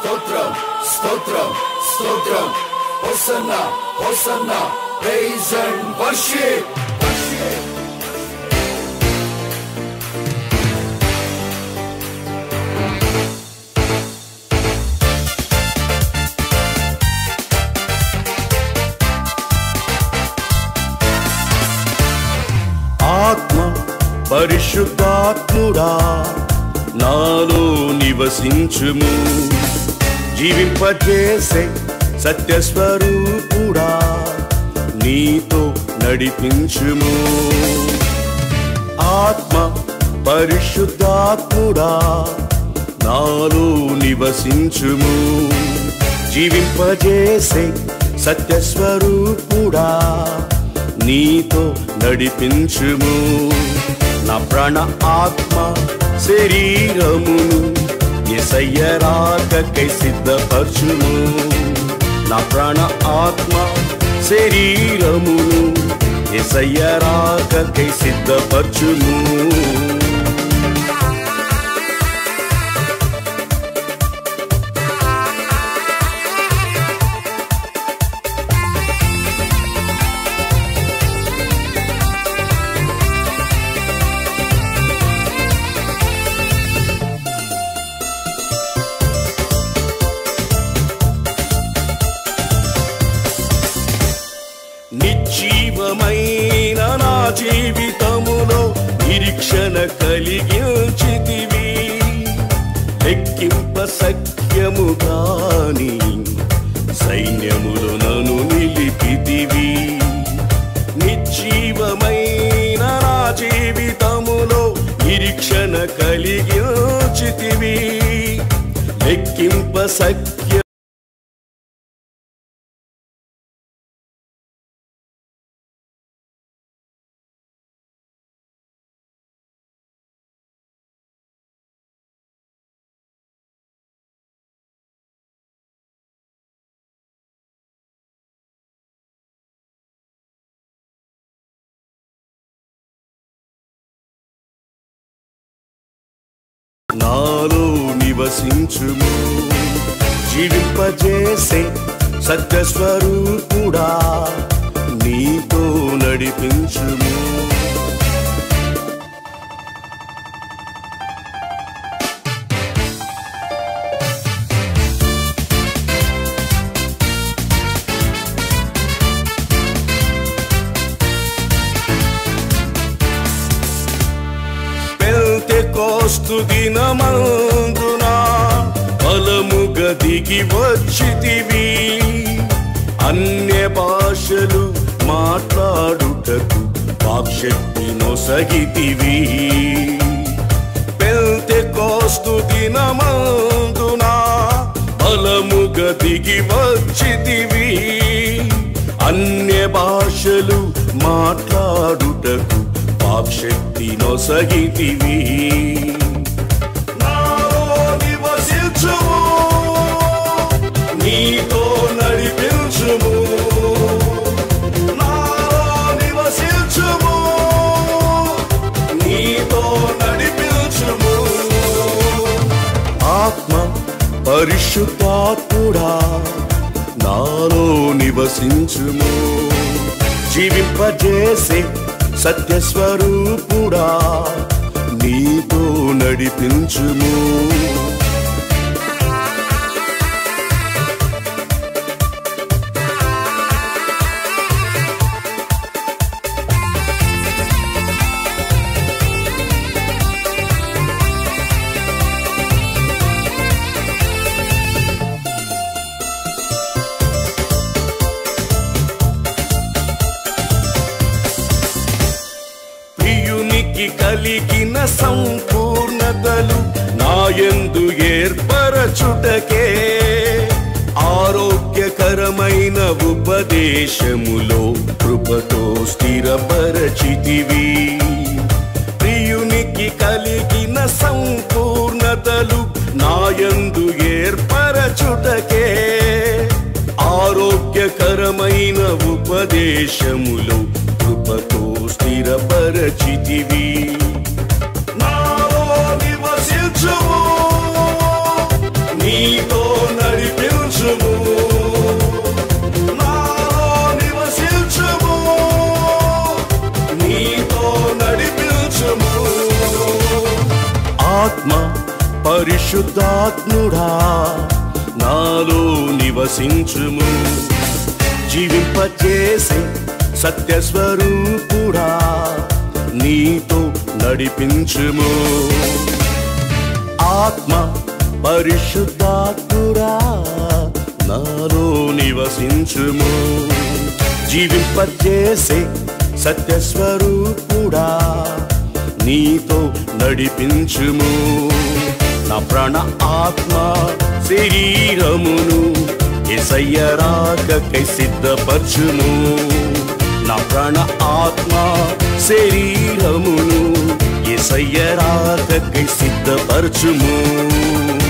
స్తోత్రం స్తోత్రం స్తోత్రం hosanna hosanna praise and worship worship ఆత్మ పరిశుద్ధాత్ముడా నాలో నివసించుము జీవింపజేసే సత్యస్వరూపుడా నీతో నడిపించుము ఆత్మ పరిశుద్ధాత్ముడా నాలో నివసించుము జీవింపజేసే సత్యస్వరూపుడా నీతో నడిపించుము నా ప్రాణ ఆత్మ శరీరమును ఎసయ్య రాకకై సిద్ధపరచుము నా ప్రాణ ఆత్మ శరీరమును ఎసయ్య రాకకై సిద్ధపరచుము నిజీవమైన నా జీవితములో నిరీక్షణ కలిగించితివి లెక్కింప సఖ్యము గాని సైన్యములు నన్ను నిలిపితివి నిజీవమైన నా జీవితములో నిరీక్షణ కలిగించితివి లెక్కింప సఖ్య నాలో నివసించుము జీవింపజేసే సత్యస్వరూపుడా నీతో నడిపించుము పెంతెకోస్తు దినమందున బలముగా దిగి వచ్చితివి అన్య భాషలు మాట్లాడుటకు వాక్శక్తి నొసగితివి పెంతెకోస్తు దినమందున బలముగా దిగి వచ్చితివి అన్య భాషలు మాట్లాడుటకు వాక్శక్తి నొసగితివి నాలో నివసించుము, నీతో నడిపించుము నాలో నివసించుము, నీతో నడిపించుము ఆత్మ పరిశుద్ధాత్ముడా నాలో నివసించుము జీవింపజేసే సత్యస్వరూపుడా నీతో నడిపించుము ప్రియునికి కలిగిన సంపూర్ణతలు నాయందు ఏర్పరచుటకే ఆరోగ్యకరమైన ఉపదేశములో కృపతో స్థిరపరచితివి ప్రియునికి కలిగిన సంపూర్ణతలు నాయందు ఏర్పరచుటకే ఆరోగ్యకరమైన ఉపదేశములో కృపతో స్థిరపరచితివి నాలో నివసించుము నీతో ఆత్మ పరిశుద్ధాత్ముడా నాలో నివసించుము జీవింపచేసే సత్యస్వరూపుడా నీతో నడిపించుము ఆత్మ పరిశుద్ధాత్ముడా నాలో నివసించుము జీవింపచేసే సత్యస్వరూపుడా నీతో నడిపించుము నా ప్రాణ ఆత్మ శరీరమును ఎసయ్య రాకకై సిద్ధపరచుము నా ప్రాణ ఆత్మ శరీరమును ఎసయ్య రాకకై సిద్ధపరచుము